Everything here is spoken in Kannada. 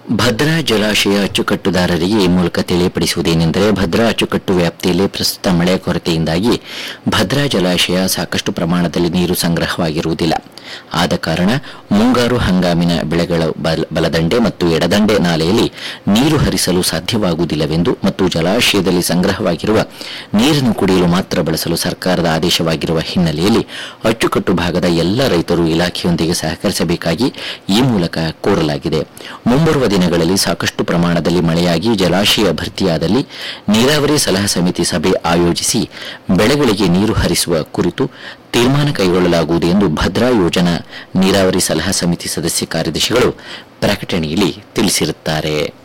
ಭದ್ರಾ ಜಲಾಶಯ ಅಚ್ಚುಕಟ್ಟುದಾರರಿಗೆ ಈ ಮೂಲಕ ತಿಳಿಯಪಡಿಸುವುದೇನೆಂದರೆ ಭದ್ರಾ ಅಚ್ಚುಕಟ್ಟು ವ್ಯಾಪ್ತಿಯಲ್ಲಿ ಪ್ರಸ್ತುತ ಮಳೆ ಕೊರತೆಯಿಂದಾಗಿ ಭದ್ರಾ ಜಲಾಶಯ ಸಾಕಷ್ಟು ಪ್ರಮಾಣದಲ್ಲಿ ನೀರು ಸಂಗ್ರಹವಾಗಿರುವುದಿಲ್ಲ ಆದ ಕಾರಣ ಮುಂಗಾರು ಹಂಗಾಮಿನ ಬೆಳೆಗಳ ಬಲ- ಬಲದಂಡೆ ಮತ್ತು ಎಡದಂಡೆ ನಾಲೆಯಲ್ಲಿ ನೀರು ಹರಿಸಲು ಸಾಧ್ಯವಾಗುವುದಿಲ್ಲವೆಂದು ಮತ್ತು ಜಲಾಶಯದಲ್ಲಿ ಸಂಗ್ರಹವಾಗಿರುವ ನೀರನ್ನು ಕುಡಿಯಲು ಮಾತ್ರ ಬಳಸಲು ಸರ್ಕಾರದ ಆದೇಶವಾಗಿರುವ ಹಿನ್ನೆಲೆಯಲ್ಲಿ ಅಚ್ಚುಕಟ್ಟು ಭಾಗದ ಎಲ್ಲ ರೈತರು ಇಲಾಖೆಯೊಂದಿಗೆ ಸಹಕರಿಸಬೇಕಾಗಿ ಈ ಮೂಲಕ ಕೋರಲಾಗಿದೆ ಮುಂಬರುವ ದಿನಗಳಲ್ಲಿ ಸಾಕಷ್ಟು ಪ್ರಮಾಣದಲ್ಲಿ ಮಳೆಯಾಗಿ ಜಲಾಶಯ ಭರ್ತಿಯಾದಲ್ಲಿ ನೀರಾವರಿ ಸಲಹಾ ಸಮಿತಿ ಸಭೆ ಆಯೋಜಿಸಿ ಬೆಳೆಗಳಿಗೆ ನೀರು ಹರಿಸುವ ಕುರಿತು ತೀರ್ಮಾನ ಕೈಗೊಳ್ಳಲಾಗುವುದು ಎಂದು ಭದ್ರಾ ಯೋಜನಾ ನೀರಾವರಿ ಸಲಹಾ ಸಮಿತಿ ಸದಸ್ಯ ಕಾರ್ಯದರ್ಶಿಗಳು ಪ್ರಕಟಣೆಯಲ್ಲಿ ತಿಳಿಸಿರುತ್ತಾರೆ